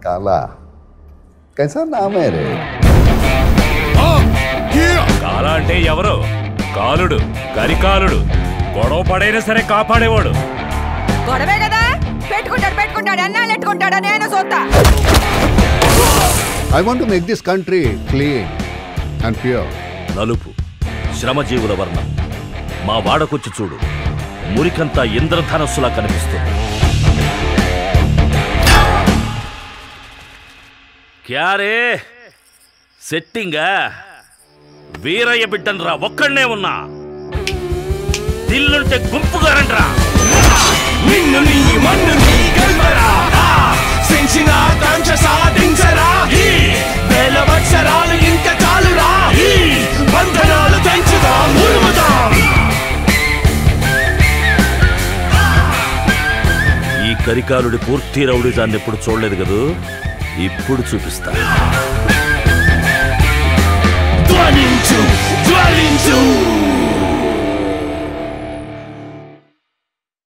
काला कैसा नाम है रे కాల అంటే ఎవరు కాలుడు గరికాలుడు గొడవ పడైనా సరే కాపాడేవాడు గొడవే కదా పెట్టుకుంటాడు పెట్టుకుంటాడు అన్నాళ్ళు ఎట్టుకుంటాడు నేను చూస్తా I want to make this country clean and pure. నలుపు శ్రమజీవుల వర్ణం మా వాడకొచ్చి చూడు మురికంతా ఇంద్రధనస్సులా కనిపిస్తుంది క్యారే సెట్టింగా వీరయ్య బిడ్డన్రా ఒక్కడనే ఉన్నా దిల్లుంటే గుంపుగా రండ్రా నిన్ను నీ మన్ను నీ గల్వరా సెంచిన కాంక్ష సాధించరా ఈ వేల వత్సరాలు ఇంకా చాలురా ఈ బంధనాలు తెంచుదాం ఉరుముదాం ఈ కరికాలుడి పూర్తి రౌడిజాన్ని ఎప్పుడు చూడలేదు కదూ ఇప్పుడు చూపిస్తా ధ్వనించు జ్వలి